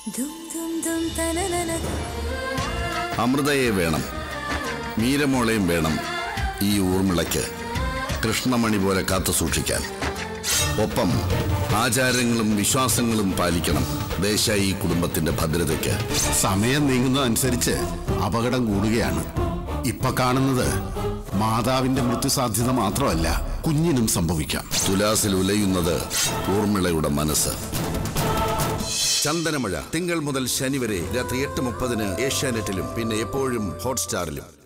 ദും ദും ദും തനനന അമൃതയെ വേണം മീരമോളെയും വേണം ഈ ഊർമിളയ്ക്ക് കൃഷ്ണമണി പോലെ കാത്തു സൂക്ഷിക്കാൻ ഒപ്പം ആചാരങ്ങളും വിശ്വാസങ്ങളും പാലിക്കണം ദേശായി ഈ കുടുംബത്തിന്റെ ഭദ്രതയ്ക്ക് സമയം നീങ്ങുന്നതനുസരിച്ച് അപകടം കൂടുകയാണ് ഇപ്പൊ കാണുന്നത് മാതാവിന്റെ മൃത്യുസാധ്യത മാത്രമല്ല കുഞ്ഞിനും സംഭവിക്കാം തുലാസിൽ ഉലയുന്നത് ഊർമിളയുടെ മനസ്സ് ചന്ദനമഴ തിങ്കൾ മുതൽ ശനി വരെ രാത്രി എട്ട് മുപ്പതിന് ഏഷ്യാനെറ്റിലും പിന്നെ എപ്പോഴും ഹോട്ട്സ്റ്റാറിലും